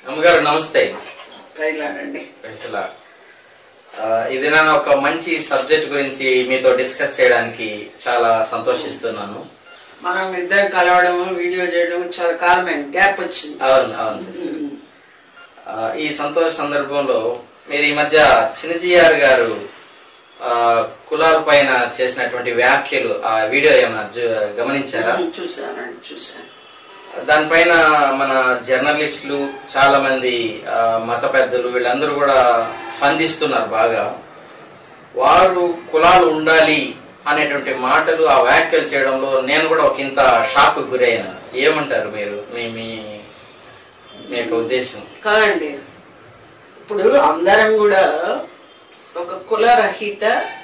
అమ్మగారు నమస్తే బయలుదేరండి అసలు ఇది నేను ఒక మంచి సబ్జెక్ట్ గురించి మీతో డిస్కస్ చేయడానికి చాలా సంతోషిస్తున్నాను మనం ఇద్దరం కలవడం వీడియో చేయడం చాలా కాలమైన గ్యాప్ వచ్చింది అవును అవును సిస్టర్ ఈ సంతోష సందర్భంలో మీరు ఈ మధ్య చిన్నజీఆర్ గారు ఆ, కులాల పైన చేసినటువంటి వ్యాఖ్యలు ఆ వీడియో ఏమైనా జు- గమనించారా చూసానండి చూసాను దానిపైన మన జర్నలిస్టులు చాలా మంది ఆ, మత పెద్దలు వీళ్ళందరూ కూడా స్పందిస్తున్నారు బాగా వారు కులాలు ఉండాలి అనేటువంటి మాటలు ఆ వ్యాఖ్యలు చేయడంలో నేను కూడా ఒక ఇంత షాక్ గురయ్యాను ఏమంటారు మీరు మీ మీ మీ యొక్క ఉద్దేశం కాదండి ఇప్పుడు అందరం కూడా ఒక కులరహిత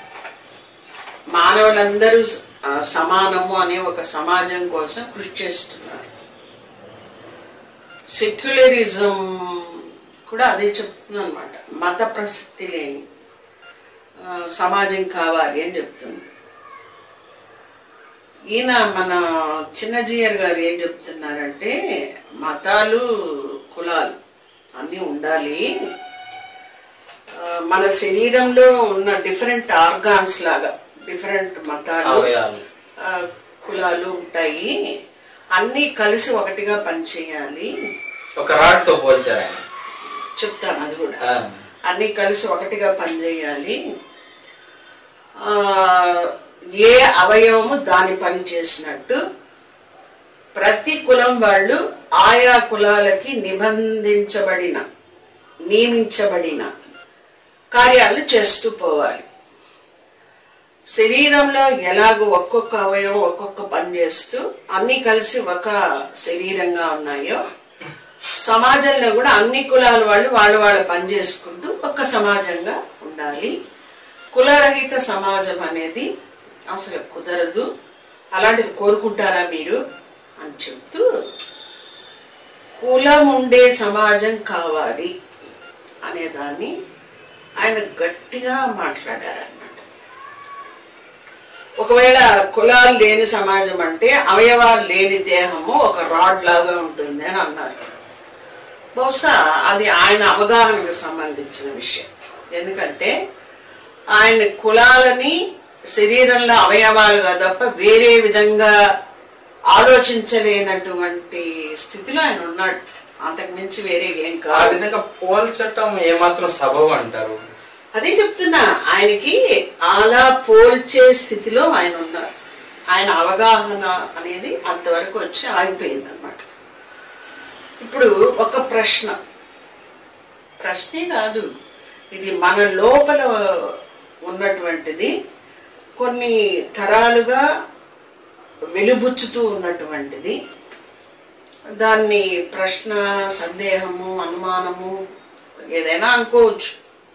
మానవులందరూ ఆ, సమానము అనే ఒక సమాజం కోసం కృషి చేస్తున్నారు సెక్యులరిజం కూడా అదే చెప్తుంది అనమాట మత ప్రసక్తి లేని ఆ, సమాజం కావాలి అని చెప్తుంది ఈయన మన చిన్నజీయర్ గారు ఏం చెప్తున్నారంటే మతాలు కులాలు అన్నీ ఉండాలి ఆ, మన శరీరంలో ఉన్న డిఫరెంట్ ఆర్గాన్స్ లాగా డిఫరెంట్ మతాలు అవయవాలు ఆ, కులాలు ఉంటాయి అన్నీ కలిసి ఒకటిగా పనిచేయాలి ఒక రాడ్ తో పోల్చారు ఆయన చెప్తాను అది కూడా ఆ, అన్నీ కలిసి ఒకటిగా పనిచేయాలి ఆ, ఏ అవయవము దాని పని చేసినట్టు ప్రతి కులం వాళ్ళు ఆయా కులాలకి నిబంధించబడిన నియమించబడిన కార్యాలు చేస్తూ పోవాలి శరీరంలో ఎలాగో ఒక్కొక్క అవయవం ఒక్కొక్క పని చేస్తూ అన్ని కలిసి ఒక శరీరంగా ఉన్నాయో సమాజంలో కూడా అన్ని కులాల వాళ్ళు వాళ్ళు వాళ్ళ పని చేసుకుంటూ ఒక్క సమాజంగా ఉండాలి కులరహిత సమాజం అనేది అసలు కుదరదు అలాంటిది కోరుకుంటారా మీరు అని చెప్తూ కులం ఉండే సమాజం కావాలి అనేదాన్ని ఆయన గట్టిగా మాట్లాడారన్నమాట ఒకవేళ కులాలు లేని సమాజం అంటే అవయవాలు లేని దేహము ఒక రాడ్ లాగా ఉంటుంది అని అన్నారు బహుశా అది ఆయన అవగాహనకు సంబంధించిన విషయం ఎందుకంటే ఆయన కులాలని శరీరంలో అవయవాలుగా తప్ప వేరే విధంగా ఆలోచించలేనటువంటి స్థితిలో ఆయన ఉన్నాడు అంతకు మించి వేరే ఏం ఆ కాదు విధంగా పోల్చటం ఏమాత్రం సబబు అంటారు అదే చెప్తున్నా ఆయనకి అలా పోల్చే స్థితిలో ఆయన ఉన్నారు ఆయన అవగాహన అనేది అంతవరకు వచ్చి ఆగిపోయింది అనమాట ఇప్పుడు ఒక ప్రశ్న ప్రశ్నే కాదు ఇది మన లోపల ఉన్నటువంటిది కొన్ని తరాలుగా వెలుబుచ్చుతూ ఉన్నటువంటిది దాన్ని ప్రశ్న సందేహము అనుమానము ఏదైనా అనుకోవచ్చు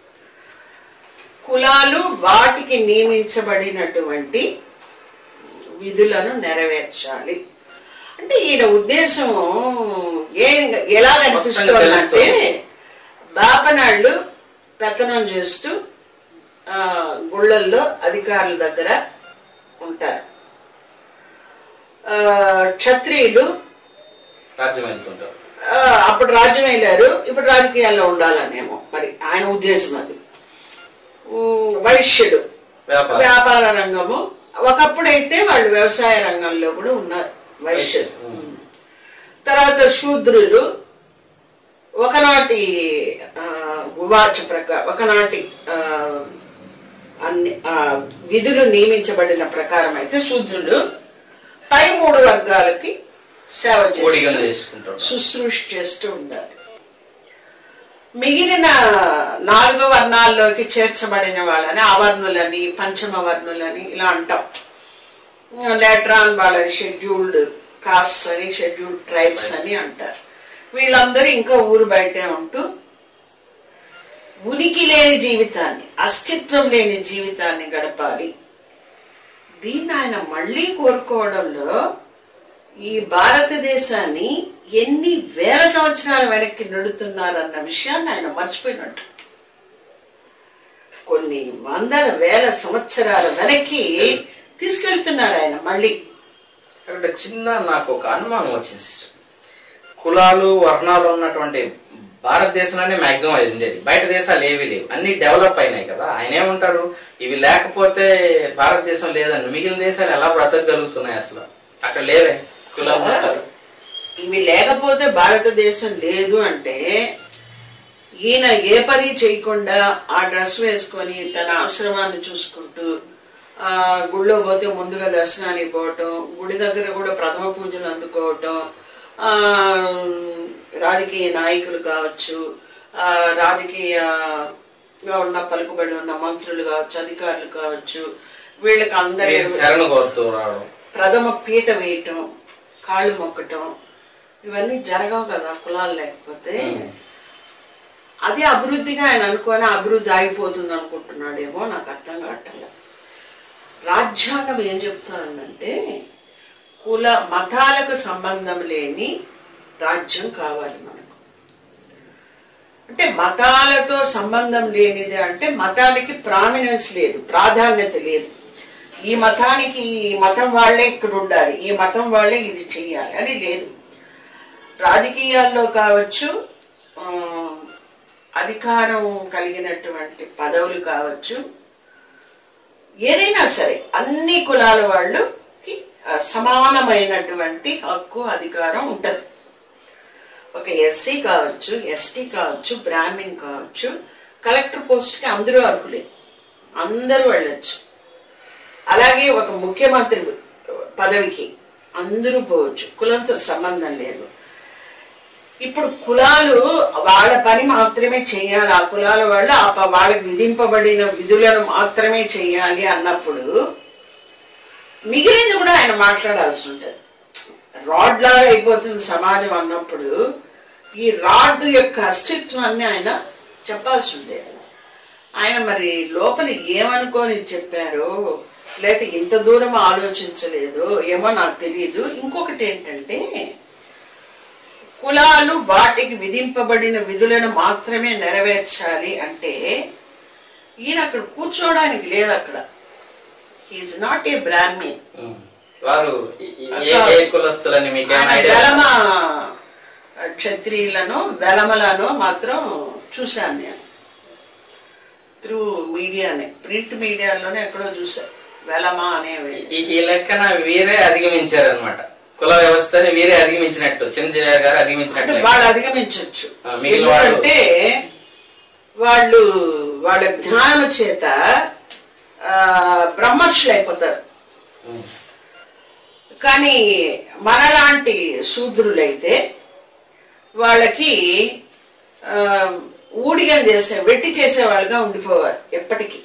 కులాలు వాటికి నియమించబడినటువంటి విధులను నెరవేర్చాలి అంటే ఈయన ఉద్దేశం ఏ ఎలా కనిపిస్తోందంటే బాపనాళ్ళు పెత్తనం చేస్తూ ఆ, గుళ్ళల్లో అధికారుల దగ్గర ఉంటారు ఆ, క్షత్రియులు రాజ్యం వెళ్తుంటారు ఆ, అప్పుడు రాజ్యం వెళ్ళారు ఇప్పుడు రాజకీయాల్లో ఉండాలనేమో మరి ఆయన ఉద్దేశం అది ఉమ్, వైశ్యుడు వ్యాపారం వ్యాపార రంగము ఒకప్పుడైతే వాళ్ళు వ్యవసాయ రంగంలో కూడా ఉన్నారు వైశ్యులు ఉమ్. తర్వాత శూద్రులు ఒకనాటి ఆ, ఉవాచ ప్రకారం ఒకనాటి ఆ, అన్ని ఆ, విధులు నియమించబడిన ప్రకారం అయితే శూద్రులు పై మూడు వర్గాలకి సేవ ఓడిగన చేస్తూ చేసుకుంటారు శుశ్రూష చేస్తూ ఉండాలి మిగిలిన నాలుగు వర్ణాల్లోకి చేర్చబడిన వాళ్ళని అవర్ణులని పంచమ వర్ణులని ఇలా అంటాం లేట్రాన్ వాళ్ళని షెడ్యూల్డ్ కాస్ట్ అని షెడ్యూల్డ్ ట్రైబ్స్ అని అంటారు వీళ్ళందరూ ఇంకా ఊరు బయటే ఉంటూ ఉనికి లేని జీవితాన్ని అస్తిత్వం లేని జీవితాన్ని గడపాలి దీన్ని ఆయన మళ్ళీ కోరుకోవడంలో ఈ భారతదేశాన్ని ఎన్ని వేల సంవత్సరాల వెనక్కి నడుతున్నారన్న విషయాన్ని ఆయన మర్చిపోయినట్టు కొన్ని వందల వేల సంవత్సరాల వెనక్కి తీసుకెళ్తున్నాడు ఆయన మళ్ళీ అక్కడ చిన్న నాకు ఒక అనుమానం వచ్చింది సిస్టర్ కులాలు వర్ణాలు ఉన్నటువంటి భారతదేశంలోనే మాక్సిమం అది ఉండేది బయట దేశాలు ఏవి లేవు అన్ని డెవలప్ అయినాయి కదా ఆయన ఏమంటారు ఇవి లేకపోతే భారతదేశం లేదండి మిగిలిన దేశాలు ఎలా బ్రతకగలుగుతున్నాయి అసలు అక్కడ లేవే కులం మతాలు. ఇవి లేకపోతే భారతదేశం లేదు అంటే ఈయన ఏ పని చేయకుండా ఆ డ్రెస్ వేసుకొని తన ఆశ్రమాన్ని చూసుకుంటూ ఆ గుళ్ళో పోతే ముందుగా దర్శనానికి పోవటం గుడి దగ్గర కూడా ప్రథమ పూజలు అందుకోవటం ఆ రాజకీయ నాయకులు కావచ్చు ఆ రాజకీయంగా ఉన్న పలుకుబడి ఉన్న మంత్రులు కావచ్చు అధికారులు కావచ్చు వీళ్ళకి అందరి వీరికి శరణు కోరుతూ రావడం ప్రథమ పీట వేయటం కాళ్ళు మొక్కటం ఇవన్నీ జరగవు కదా కులాలు లేకపోతే అది అభివృద్ధిగా ఆయన అనుకొని అభివృద్ధి ఆగిపోతుంది అనుకుంటున్నాడేమో నాకు అర్థం కావట్లే రాజ్యాంగం ఏం చెప్తుందంటే కుల మతాలకు సంబంధం లేని రాజ్యం కావాలి మనకు అంటే మతాలతో సంబంధం లేనిది అంటే మతానికి ప్రామినెన్స్ లేదు ప్రాధాన్యత లేదు ఈ మతానికి ఈ మతం వాళ్ళే ఇక్కడ ఉండాలి ఈ మతం వాళ్ళే ఇది చెయ్యాలి అని లేదు రాజకీయాల్లో కావచ్చు ఆ, అధికారం కలిగినటువంటి పదవులు కావచ్చు ఏదైనా సరే అన్ని కులాల వాళ్ళకి ఆ, సమానమైనటువంటి హక్కు అధికారం ఉంటది ఒక ఎస్సీ కావచ్చు ఎస్టీ కావచ్చు బ్రాహ్మిన్ కావచ్చు కలెక్టర్ పోస్ట్కి అందరూ అర్హులే అందరూ వెళ్ళొచ్చు అలాగే ఒక ముఖ్యమంత్రి పదవికి అందరూ పోవచ్చు కులంతో సంబంధం లేదు ఇప్పుడు కులాలు వాళ్ళ పని మాత్రమే చేయాలి ఆ కులాల వాళ్ళు ఆ ప- వాళ్ళకి విధింపబడిన విధులను మాత్రమే చేయాలి అన్నప్పుడు మిగిలింది కూడా ఆయన మాట్లాడాల్సి ఉంటుంది రాడ్ లాగా అయిపోతుంది సమాజం అన్నప్పుడు ఈ రాడ్ యొక్క అస్తిత్వాన్ని ఆయన చెప్పాల్సి ఉండేది ఆయన మరి లోపల ఏమనుకొని చెప్పారో లేకపోతే ఇంత దూరం ఆలోచించలేదు ఏమో నాకు తెలియదు ఇంకొకటి ఏంటంటే కులాలు వాటికి విధింపబడిన విధులను మాత్రమే నెరవేర్చాలి అంటే ఈయన అక్కడ కూర్చోవడానికి లేదు అక్కడ is not a Brahmin um. వారు ఈ- ఈ- ఏ ఏ కులస్తులని మీకు ఏమైనా ఆయన ఐడియా వెలమ క్షత్రియులను వెలమలను మాత్రం చూశాను నేను త్రూ మీడియానే ప్రింట్ మీడియాలోనే ఎక్కడో చూసా వెలమ అనేవి ఈ ఈ లెక్కన వీరే అధిగమించారు అనమాట కుల వ్యవస్థని వీరే అధిగమించినట్టు చిరంజీవి గారు అంటే అధిగమించినట్టు వాళ్ళు అధిగమించవచ్చు ఆ, మిగిలిన వాళ్ళు- ఎందుకంటే వాళ్ళు వాళ్ళ జ్ఞానం చేత ఆ, బ్రహ్మర్షులు అయిపోతారు ఉమ్. కానీ మనలాంటి శూద్రులైతే వాళ్ళకి ఆ, ఊడిగం చేసే వెట్టి చేసేవాళ్ళుగా ఉండిపోవాలి ఎప్పటికీ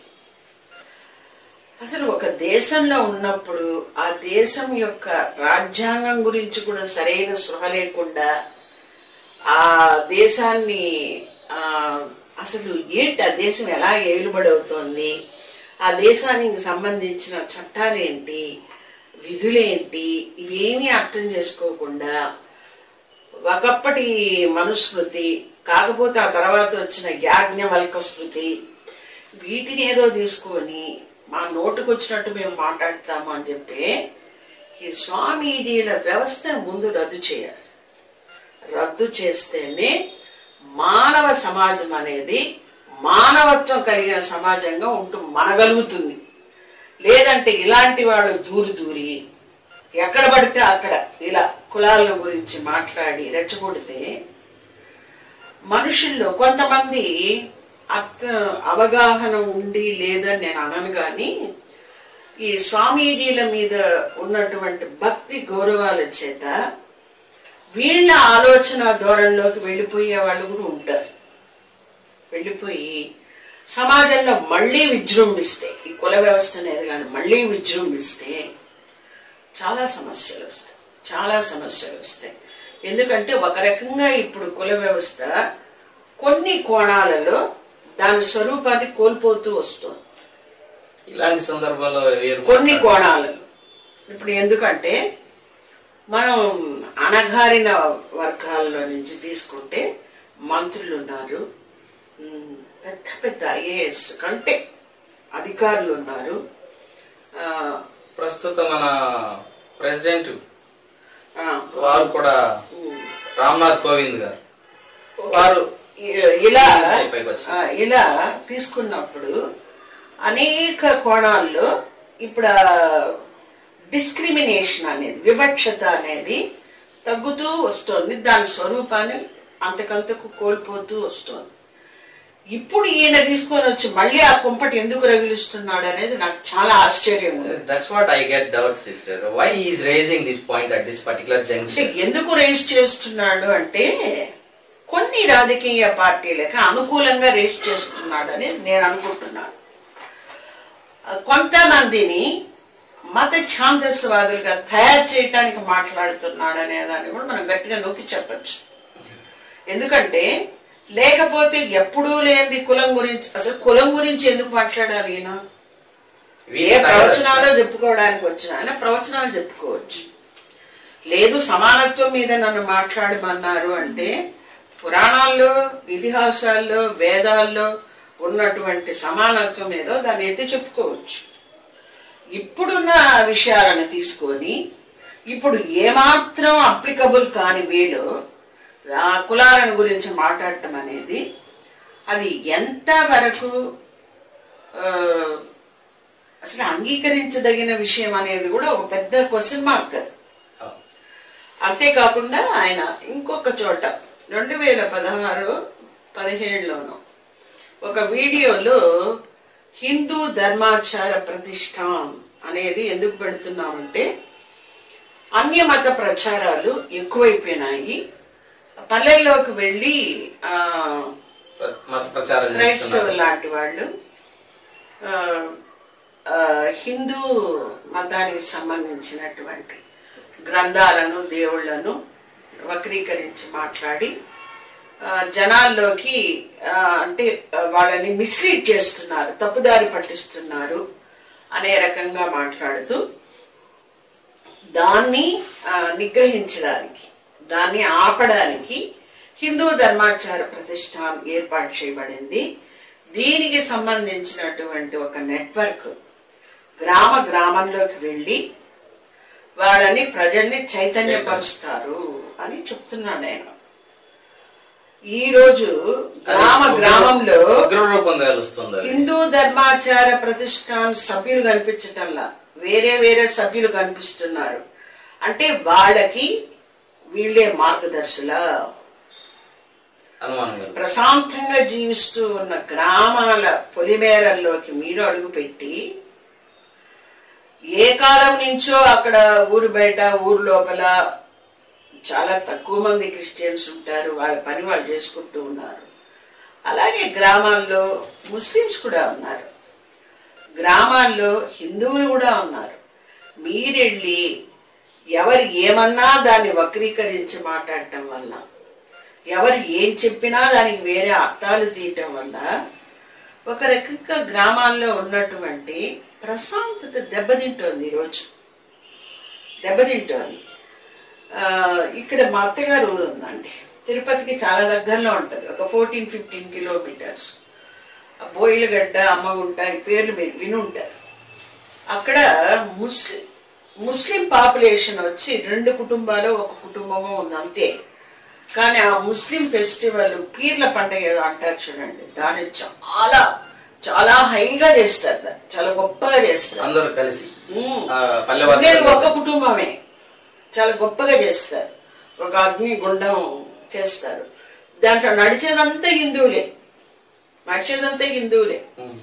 అసలు ఒక దేశంలో ఉన్నప్పుడు ఆ దేశం యొక్క రాజ్యాంగం గురించి కూడా సరైన స్పృహ లేకుండా ఆ దేశాన్ని ఆ అసలు ఏంటి ఆ దేశం ఎలా ఏలుబడవుతోంది ఆ దేశానికి సంబంధించిన చట్టాలేంటి విధులేంటి ఇవేమీ అర్థం చేసుకోకుండా ఒకప్పటి మనుస్మృతి కాకపోతే ఆ తర్వాత వచ్చిన యాజ్ఞవల్క స్మృతి వీటిని ఏదో తీసుకొని మా నోటుకు వచ్చినట్టు మేము మాట్లాడతాము అని చెప్పి ఈ స్వామీజీల వ్యవస్థను ముందు రద్దు చేయాలి రద్దు చేస్తేనే మానవ సమాజం అనేది మానవత్వం కలిగిన సమాజంగా ఉంటూ మనగలుగుతుంది లేదంటే ఇలాంటి వాళ్ళు దూరి దూరి ఎక్కడ పడితే అక్కడ ఇలా కులాల గురించి మాట్లాడి రెచ్చగొడితే మనుషుల్లో కొంతమంది అర్థ అవగాహన ఉండి లేదని నేను అనను కానీ ఈ స్వామీజీల మీద ఉన్నటువంటి భక్తి గౌరవాల చేత వీళ్ళ ఆలోచన ధోరణిలోకి వెళ్ళిపోయే వాళ్ళు కూడా ఉంటారు వెళ్ళిపోయి సమాజంలో మళ్ళీ విజృంభిస్తే ఈ కుల వ్యవస్థ అనేది కానీ మళ్ళీ విజృంభిస్తే చాలా సమస్యలు వస్తాయి చాలా సమస్యలు వస్తాయి ఎందుకంటే ఒక రకంగా ఇప్పుడు కుల వ్యవస్థ కొన్ని కోణాలలో దాని స్వరూపాన్ని కోల్పోతూ వస్తుంది ఇలాంటి సందర్భంలో వీరు కొన్ని కోణాలలో ఇప్పుడు ఎందుకంటే మనం అణగారిన వర్గాల్లో నుంచి తీసుకుంటే మంత్రులు ఉన్నారు ఉమ్, పెద్ద పెద్ద ఐఏఎస్ కంటే అధికారులు ఉన్నారు ఆ, ప్రస్తుతం మన ప్రెసిడెంట్ ఆ, వారు కూడా ఉమ్, రామ్నాథ్ కోవింద్ గారు వారు ఇ- ఇలా నుంచి పైకి వచ్చింది. ఆ, ఇలా తీసుకున్నప్పుడు అనేక కోణాల్లో ఇప్పుడు డిస్క్రిమినేషన్ అనేది వివక్షత అనేది తగ్గుతూ వస్తుంది దాని స్వరూపాన్ని అంతకంతకు కోల్పోతూ వస్తుంది ఇప్పుడు ఈయన తీసుకొని వచ్చి మళ్ళీ ఆ కుంపటి ఎందుకు రగిలిస్తున్నాడు అనేది నాకు చాలా ఆశ్చర్యం ఉంది that's what I get doubt sister why is raising this point at this particular అంటే జంక్షన్ ఎందుకు రేస్ చేస్తున్నాడు అంటే కొన్ని రాజకీయ పార్టీలకు అనుకూలంగా రేస్ చేస్తున్నాడని నేను అనుకుంటున్నాను కొంతమందిని మత ఛాందస్వాదులుగా తయారు చేయటానికి మాట్లాడుతున్నాడు అనే దాన్ని కూడా మనం గట్టిగా నొక్కి చెప్పచ్చు ఎందుకంటే లేకపోతే ఎప్పుడూ లేనిది కులం గురించి అసలు కులం గురించి ఎందుకు మాట్లాడాలి ఈయన ఏ ప్రవచనాలో చెప్పుకోవడానికి వచ్చిన ఆయన ప్రవచనాలు చెప్పుకోవచ్చు లేదు సమానత్వం మీద నన్ను మాట్లాడమన్నారు అంటే పురాణాల్లో ఇతిహాసాల్లో వేదాల్లో ఉన్నటువంటి సమానత్వం ఏదో దాన్ని ఎత్తి చెప్పుకోవచ్చు ఇప్పుడున్న విషయాలను తీసుకొని ఇప్పుడు ఏమాత్రం అప్లికబుల్ కాని వేలో ఆ కులాలను గురించి మాట్లాడటం అనేది అది ఎంత వరకు ఆ, అసలు అంగీకరించదగిన విషయం అనేది కూడా ఒక పెద్ద క్వశ్చన్ మార్క్ అది అంతేకాకుండా ఆయన ఇంకొక చోట రెండు వేల పదహారు పదిహేడులోను ఒక వీడియోలో హిందూ ధర్మాచార ప్రతిష్టాన్ అనేది ఎందుకు పెడుతున్నామంటే అన్యమత ప్రచారాలు ఎక్కువైపోయినాయి పల్లెల్లోకి వెళ్ళి ఆ, మత ప్రచారం క్రైస్తవులు చేస్తున్నారు లాంటి వాళ్ళు ఆ, ఆ, హిందూ మతానికి సంబంధించినటువంటి గ్రంథాలను దేవుళ్లను వక్రీకరించి మాట్లాడి ఆ, జనాల్లోకి ఆ, అంటే ఆ, వాళ్ళని మిస్లీడ్ చేస్తున్నారు తప్పుదారి పట్టిస్తున్నారు అనే రకంగా మాట్లాడుతూ దాన్ని ఆ, నిగ్రహించడానికి దాన్ని ఆపడానికి హిందూ ధర్మాచార ప్రతిష్టాన్ ఏర్పాటు చేయబడింది దీనికి సంబంధించినటువంటి ఒక నెట్వర్క్ గ్రామ గ్రామంలోకి వెళ్ళి వాళ్ళని ప్రజల్ని చైతన్యపరుస్తారు అని చెప్తున్నాడు ఆయన ఈ రోజు గ్రామ గ్రామంలో ఉగ్రరూపం తెలుస్తుంది అది. హిందూ ధర్మాచార ప్రతిష్టాన్ సభ్యులు కనిపించటంలా వేరే వేరే సభ్యులు కనిపిస్తున్నారు అంటే వాళ్ళకి వీళ్ళే మార్గదర్శులా అనుమానం కలుగుతుంది. ప్రశాంతంగా జీవిస్తూ ఉన్న గ్రామాల పొలిమేరల్లోకి మీరు అడుగుపెట్టి ఏ కాలం నుంచో అక్కడ ఊరు బయట ఊరు లోపల చాలా తక్కువ మంది క్రిస్టియన్స్ ఉంటారు వాళ్ళ పని వాళ్ళు చేసుకుంటూ ఉన్నారు అలాగే గ్రామాల్లో ముస్లిమ్స్ కూడా ఉన్నారు గ్రామాల్లో హిందువులు కూడా ఉన్నారు మీరెళ్ళి ఎవరు ఏమన్నా దాన్ని వక్రీకరించి మాట్లాడటం వల్ల ఎవరు ఏం చెప్పినా దానికి వేరే అర్థాలు తీయటం వల్ల ఒక రకంగా గ్రామాల్లో ఉన్నటువంటి ప్రశాంతత దెబ్బతింటోంది ఈరోజు దెబ్బతింటోంది ఆ, ఇక్కడ మా అత్తగారు ఊరు ఉందండి తిరుపతికి చాలా దగ్గరలో ఉంటుంది ఒక fourteen fifteen kilometres Boyilagadda Ammagunta ఈ పేర్లు మీరు వినుంటారు అక్కడ ముస్లిం ముస్లిం పాపులేషన్ వచ్చి రెండు కుటుంబాలు ఒక కుటుంబము ఉంది అంతే కానీ ఆ ముస్లిం ఫెస్టివల్ పీర్ల పండుగ ఏదో అంటారు చూడండి దాన్ని చాలా చాలా హైగా చేస్తారు దాన్ని. చాలా గొప్పగా చేస్తారు అందరూ కలిసి ఉమ్. ఆ, పల్లెవాసులు ఉండేది ఒక్క కలిసి. కుటుంబమే చాలా గొప్పగా చేస్తారు ఒక అగ్ని గుండం చేస్తారు దాంట్లో నడిచేదంతా హిందువులే నడిచేదంతా హిందువులే ఉమ్.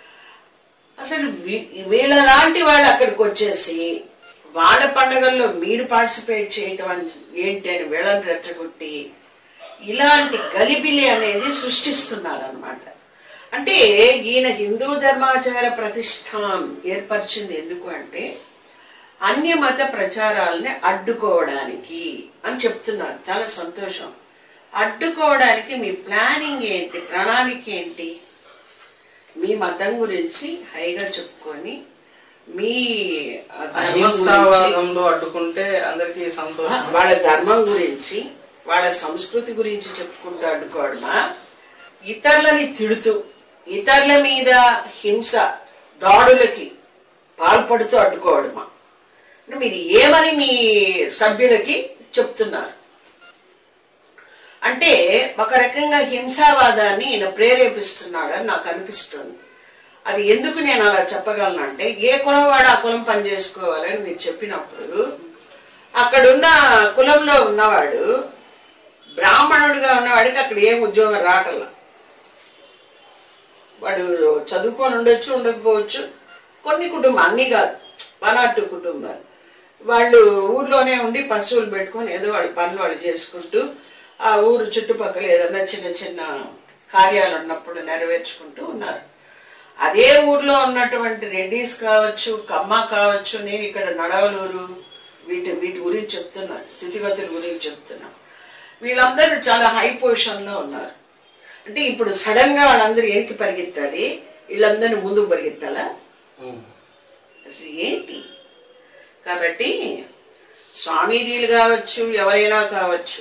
అసలు వీ- వీళ్ళలాంటి వాళ్ళు అక్కడికి వచ్చేసి వాళ్ళ పండగల్లో మీరు పార్టిసిపేట్ చేయటం అని- ఏంటి అని వీళ్ళని రెచ్చగొట్టి ఇలాంటి గలిబిలి అనేది సృష్టిస్తున్నారు అనమాట అంటే ఈయన హిందూ ధర్మాచార ప్రతిష్టాన్ ఏర్పరిచింది ఎందుకు అంటే అన్య మత ప్రచారాలని అడ్డుకోవడానికి అని చెప్తున్నారు చాలా సంతోషం అడ్డుకోవడానికి మీ ప్లానింగ్ ఏంటి ప్రణాళిక ఏంటి మీ మతం గురించి హైగా చెప్పుకొని మీ ఆ, ధర్మం గురించి అహింసావాదంలో అడ్డుకుంటే అందరికీ సంతోషం వాళ్ళ ధర్మం గురించి వాళ్ళ సంస్కృతి గురించి చెప్పుకుంటూ అడ్డుకోవడమా ఇతరులని తిడుతూ ఇతరుల మీద హింస దాడులకి పాల్పడుతూ అడ్డుకోవడమా అంటే మీరు ఏమని మీ సభ్యులకి చెప్తున్నారు అంటే ఒక రకంగా హింసావాదాన్ని ఈయన ప్రేరేపిస్తున్నాడని నాకు అనిపిస్తుంది అది ఎందుకు నేను అలా చెప్పగలనంటే ఏ కులం వాడు ఆ కులం పని చేసుకోవాలని మీరు చెప్పినప్పుడు అక్కడున్న కులంలో ఉన్నవాడు బ్రాహ్మణుడిగా ఉన్నవాడికి అక్కడ ఏం ఉద్యోగం రావట్లా వాడు చదువుకొని ఉండొచ్చు ఉండకపోవచ్చు కొన్ని కుటుంబం అన్ని కాదు వన్ ఆర్ టూ కుటుంబాలు వాళ్ళు ఊర్లోనే ఉండి పశువులు పెట్టుకొని ఏదో వాళ్ళ పనులు వాళ్ళు చేసుకుంటూ ఆ ఊరు చుట్టుపక్కల ఏదైనా చిన్న చిన్న కార్యాలు ఉన్నప్పుడు నెరవేర్చుకుంటూ ఉన్నారు అదే ఊర్లో ఉన్నటువంటి రెడ్డిస్ కావచ్చు కమ్మ కావచ్చు నేను ఇక్కడ నడవలూరు వీటి వీటి గురించి చెప్తున్నా స్థితిగతుల గురించి చెప్తున్నా వీళ్ళందరూ చాలా హై పొజిషన్లో ఉన్నారు అంటే ఇప్పుడు సడన్ గా వాళ్ళందరూ ఏంటి పరిగెత్తాలి వీళ్ళందరినీ ముందుకు పరిగెత్తాలా అసలు ఏంటి కాబట్టి స్వామీజీలు కావచ్చు ఎవరైనా కావచ్చు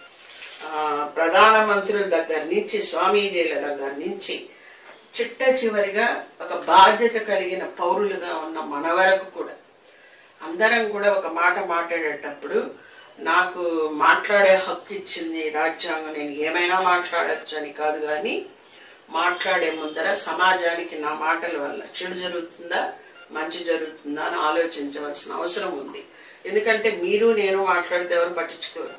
ఆ, ప్రధానమంత్రుల దగ్గర నుంచి స్వామీజీల దగ్గర నుంచి చిట్ట చివరిగా ఒక బాధ్యత కలిగిన పౌరులుగా ఉన్న మన వరకు కూడా అందరం కూడా ఒక మాట మాట్లాడేటప్పుడు నాకు మాట్లాడే హక్కు ఇచ్చింది రాజ్యాంగం నేను ఏమైనా మాట్లాడచ్చు అని కాదు కానీ మాట్లాడే ముందర సమాజానికి నా మాటల వల్ల చెడు జరుగుతుందా మంచి జరుగుతుందా అని ఆలోచించవలసిన అవసరం ఉంది ఎందుకంటే మీరు నేను మాట్లాడితే ఎవరు పట్టించుకోరు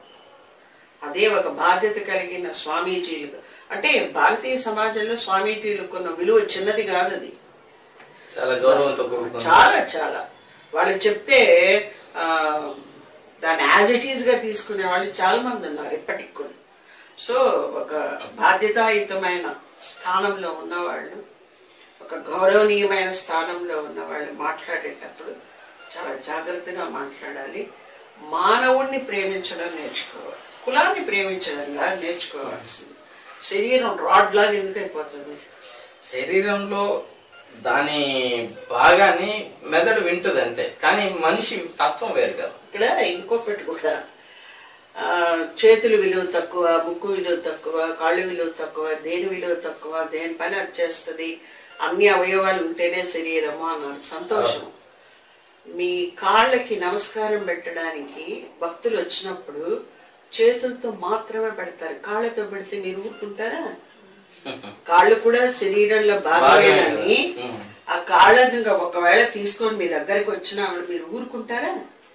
అదే ఒక బాధ్యత కలిగిన స్వామీజీలు అంటే భారతీయ సమాజంలో స్వామీజీలకు ఉన్న విలువ చిన్నది కాదు అది చాలా గౌరవంతో కూడుకున్న చాలా చాలా వాళ్ళు చెప్తే ఆ, దాన్ని యాజ్ ఇట్ ఈస్ గా తీసుకునే వాళ్ళు చాలా మంది ఉన్నారు ఇప్పటికి కూడా సో ఒక బాధ్యతాయుతమైన స్థానంలో ఉన్నవాళ్ళు ఒక గౌరవనీయమైన స్థానంలో ఉన్న వాళ్ళు మాట్లాడేటప్పుడు చాలా జాగ్రత్తగా మాట్లాడాలి మానవుణ్ణి ప్రేమించడం నేర్చుకోవాలి కులాన్ని ప్రేమించడం కాదు నేర్చుకోవాల్సింది శరీరం రాడ్ లాగా ఎందుకు అయిపోతుంది శరీరంలో దాని భాగాన్ని మెదడు వింటుంది అంతే కానీ మనిషి తత్వం వేరు కదా ఇక్కడ ఇంకొకటి కూడా ఆ, చేతుల విలువ తక్కువ ముక్కు విలువ తక్కువ కాళ్ళు విలువ తక్కువ దేని విలువ తక్కువ దేని పని అది చేస్తుంది అన్ని అవయవాలు ఉంటేనే శరీరము అన్నారు సంతోషం మీ కాళ్ళకి నమస్కారం పెట్టడానికి భక్తులు వచ్చినప్పుడు చేతులతో మాత్రమే పెడతారు కాళ్ళతో పెడితే మీరు ఊరుకుంటారా కాళ్ళు కూడా శరీరంలో భాగమేనని ఉమ్. ఆ కాళ్ళని ఇంకా ఒకవేళ తీసుకొని మీ దగ్గరికి వచ్చినా ఆవిడ మీరు ఊరుకుంటారా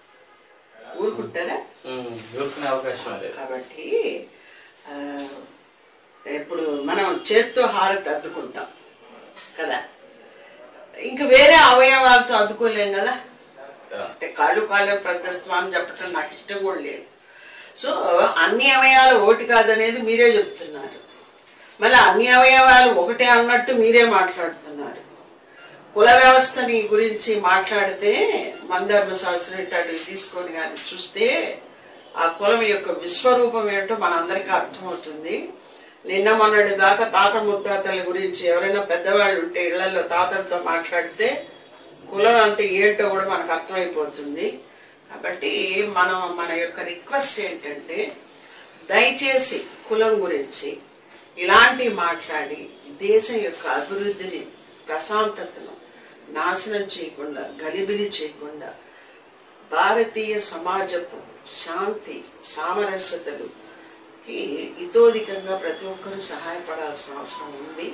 ఊరుకుంటారా ఉమ్, ఊరుకునే అవకాశం లేదు కాబట్టి ఆ, ఇప్పుడు మనం చేత్తో హారతి అద్దుకుంటాం కదా ఇంకా వేరే అవయవాలతో అద్దుకోలేం కదా అంటే కాళ్ళు కాళ్ళు ప్రదస్తమా అని చెప్పటం నాకు ఇష్టం కూడా లేదు సో అన్ని అవయవాలు ఒకటి కాదనేది మీరే చెప్తున్నారు మళ్ళీ అన్ని అవయవాలు ఒకటే అన్నట్టు మీరే మాట్లాడుతున్నారు కుల వ్యవస్థని గురించి మాట్లాడితే మందర్మ శాస్త్రం ఇట్లాంటివి తీసుకొని కానీ చూస్తే ఆ కులం యొక్క విశ్వరూపం ఏంటో మనందరికీ అర్థమవుతుంది నిన్న మొన్నటి దాకా తాత ముత్తాతల గురించి ఎవరైనా పెద్దవాళ్ళు ఉంటే ఇళ్లలో తాతలతో మాట్లాడితే కులం అంటే ఏంటో కూడా మనకు అర్థమైపోతుంది కాబట్టి మనం మన యొక్క రిక్వెస్ట్ ఏంటంటే దయచేసి కులం గురించి ఇలాంటి మాట్లాడి దేశం యొక్క అభివృద్ధిని ప్రశాంతతను నాశనం చేయకుండా గలిబిలి చేయకుండా భారతీయ సమాజపు శాంతి సామరస్యతలుకి ఇతోధికంగా ప్రతి ఒక్కరూ సహాయపడాల్సిన అవసరం ఉంది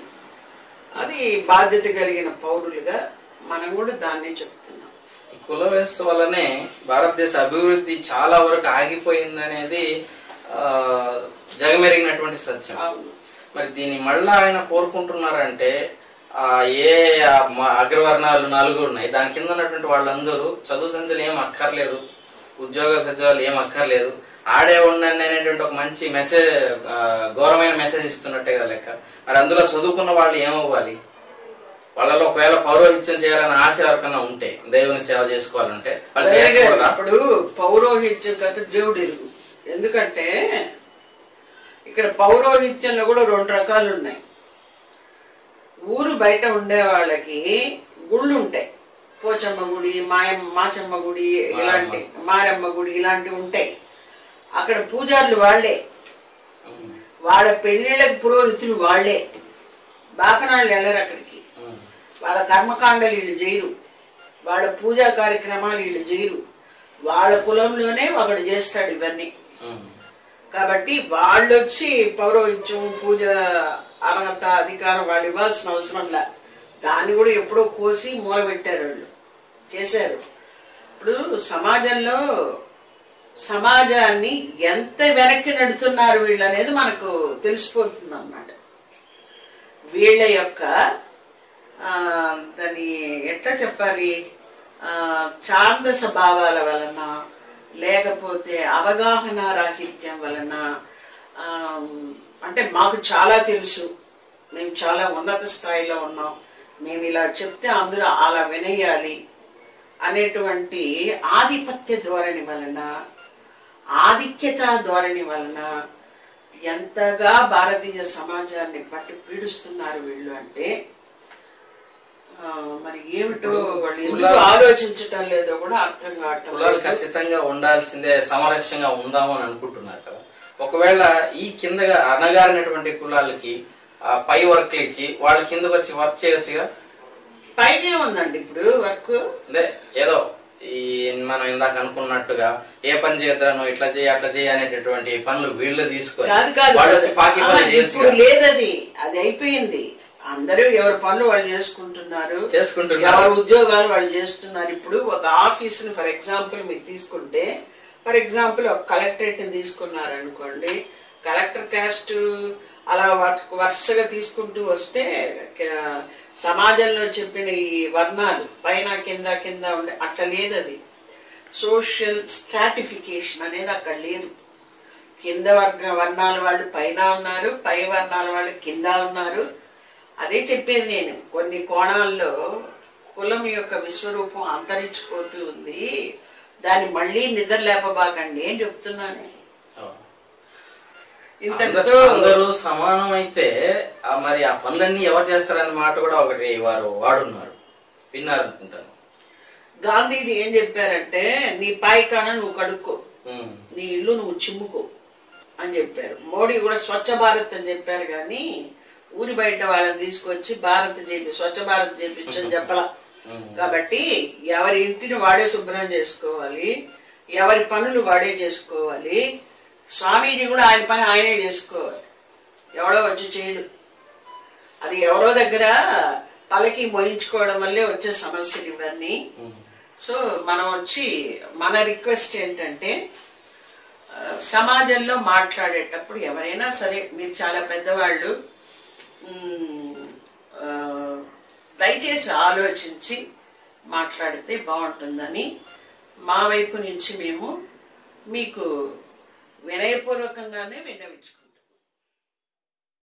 అది బాధ్యత కలిగిన పౌరులుగా మనం కూడా దాన్నే చెప్తున్నాం ఈ కుల వ్యవస్థ వల్లనే భారతదేశ అభివృద్ధి చాలా వరకు ఆగిపోయిందనేది ఆ, జగమెరిగినటువంటి సత్యం అవును మరి దీన్ని మళ్ళా ఆయన కోరుకుంటున్నారంటే ఆ ఏ ఆ మ- అగ్రవర్ణాలు నలుగురు ఉన్నాయి దాని కింద ఉన్నటువంటి వాళ్ళందరూ చదువు సంచలు ఏం అక్కర్లేదు ఉద్యోగ సచివాలు ఏం అక్కర్లేదు ఆడే ఉండండి అనేటువంటి ఒక మంచి మెసేజ్ ఘోరమైన మెసేజ్ ఇస్తున్నట్టే కదా లెక్క మరి అందులో చదువుకున్న వాళ్ళు ఏమవ్వాలి వాళ్ళలో ఒకవేళ పౌరోహిత్యం చేయాలని ఆశ ఎవరికన్నా ఉంటే దేవుని సేవ చేసుకోవాలంటే వాళ్ళు చేయకూడదా అప్పుడు పౌరోహిత్యం కథ దేవుడు ఎరుగు ఎందుకంటే ఇక్కడ పౌరోహిత్యంలో కూడా రెండు రకాలు ఉన్నాయి ఊరు బయట ఉండే వాళ్ళకి గుళ్ళు ఉంటాయి పోచమ్మ గుడి మాయమ్మ మాచమ్మ గుడి ఇలాంటి మారమ్మ గుడి ఇలాంటివి ఉంటాయి అక్కడ పూజారులు వాళ్ళే ఉమ్, వాళ్ళ పెళ్లిళ్ళకి పురోహితులు వాళ్ళే బాకనాళ్ళు వెళ్ళరు అక్కడికి ఉమ్, వాళ్ళ కర్మకాండలు వీళ్ళు చేయరు వాళ్ళ పూజా కార్యక్రమాలు వీళ్ళు చేయరు వాళ్ళ కులంలోనే ఒకడు చేస్తాడు ఇవన్నీ ఉమ్, కాబట్టి వాళ్ళు వచ్చి పౌరోహిత్యం పూజ అర్హత అధికారం వాళ్ళు ఇవ్వాల్సిన అవసరం లే దాన్ని కూడా ఎప్పుడో కోసి మూల పెట్టారు వాళ్ళు చేశారు ఇప్పుడు సమాజంలో సమాజాన్ని ఎంత వెనక్కి నడుతున్నారు వీళ్ళు అనేది మనకు తెలిసిపోతుంది అన్నమాట వీళ్ళ యొక్క ఆ, దాని ఎట్లా చెప్పాలి ఆ, ఛాందస భావాల వలన లేకపోతే అవగాహన రాహిత్యం వలన ఆ, అంటే మాకు చాలా తెలుసు మేము చాలా ఉన్నత స్థాయిలో ఉన్నాం మేము ఇలా చెప్తే అందరూ అలా వినేయాలి అనేటువంటి ఆధిపత్య ధోరణి వలన ఆధిక్యత ధోరణి వలన ఎంతగా భారతీయ సమాజాన్ని పట్టి పీడిస్తున్నారు వీళ్ళు అంటే ఆ, మరి ఏమిటో వాళ్ళు ఎందుకు ఆలోచించటం లేదో కూడా అర్థం కావటం కులాలు లేదు. ఖచ్చితంగా ఉండాల్సిందే సామరస్యంగా ఉందాము అని అనుకుంటున్నారు కదా ఒకవేళ ఈ కిందగా అనగారినటువంటి కులాలకి ఆ పై వర్క్లు ఇచ్చి వాళ్ళ కిందకు వచ్చి వర్క్ చేయొచ్చుగా పైనే ఉందండి ఇప్పుడు వర్క్ అదే ఏదో ఈ మనం ఇందాక అనుకున్నట్టుగా ఏ పని చేద్దాను ఇట్లా చేయి అట్లా చేయి అనేటటువంటి పనులు వీళ్ళు తీసుకొని కాదు కాదు వాళ్ళు వచ్చి పాకి ఆ, పని ఇప్పుడు చేయొచ్చుగా లేదది అది అయిపోయింది అందరూ ఎవరి పనులు వాళ్ళు చేసుకుంటున్నారు చేసుకుంటున్నారు. ఎవరి ఉద్యోగాలు వాళ్ళు చేస్తున్నారు ఇప్పుడు ఒక ఆఫీస్ ని ఫర్ ఎగ్జాంపుల్ మీరు తీసుకుంటే ఫర్ ఎగ్జాంపుల్ ఒక కలెక్టరేట్ ని తీసుకున్నారు అనుకోండి కలెక్టర్ క్యాస్ట్ అలా వాటి- వరుసగా తీసుకుంటూ వస్తే క- సమాజంలో చెప్పిన ఈ వర్ణాలు పైన కింద కింద ఉండే అట్లా లేదు అది సోషల్ స్ట్రాటిఫికేషన్ అనేది అక్కడ లేదు కింద వర్గ వర్ణాల వాళ్ళు పైన ఉన్నారు పై వర్ణాల వాళ్ళు కింద ఉన్నారు అదే చెప్పేది నేను కొన్ని కోణాల్లో కులం యొక్క విశ్వరూపం అంతరించిపోతూ ఉంది దాన్ని మళ్ళీ నిద్ర లేపబాకండి అని చెప్తున్నాను ఇంతటితో అందరూ- అందరూ సమానం అయితే ఆ మరి ఆ పనులన్నీ ఎవరు చేస్తారనే మాట కూడా ఒకటి వారు వాడున్నారు విన్నారు అనుకుంటాను గాంధీజీ ఏం చెప్పారంటే నీ పాయికాన నువ్వు కడుక్కో ఉమ్. నీ ఇల్లు నువ్వు చిమ్ముకో అని చెప్పారు మోడీ కూడా స్వచ్ఛ భారత్ అని చెప్పారు కానీ ఊరి బయట వాళ్ళని తీసుకొచ్చి భారత్ చేపి స్వచ్ఛ భారత్ చేపించని చెప్పలా కాబట్టి ఎవరి ఇంటిని వాడే శుభ్రం చేసుకోవాలి ఎవరి పనులు వాడే చేసుకోవాలి స్వామీజీ కూడా ఆయన పని ఆయనే చేసుకోవాలి ఎవడో వచ్చి చేయడు అది ఎవరో దగ్గర తలకి మోయించుకోవడం వల్లే వచ్చే సమస్యలు ఇవన్నీ సో మనం వచ్చి మన రిక్వెస్ట్ ఏంటంటే ఆ, సమాజంలో మాట్లాడేటప్పుడు ఎవరైనా సరే మీరు చాలా పెద్దవాళ్ళు మ్, ఆ, దయచేసి ఆలోచించి మాట్లాడితే బాగుంటుందని మా వైపు నుంచి మేము మీకు వినయపూర్వకంగానే విన్నవించుకుంటాం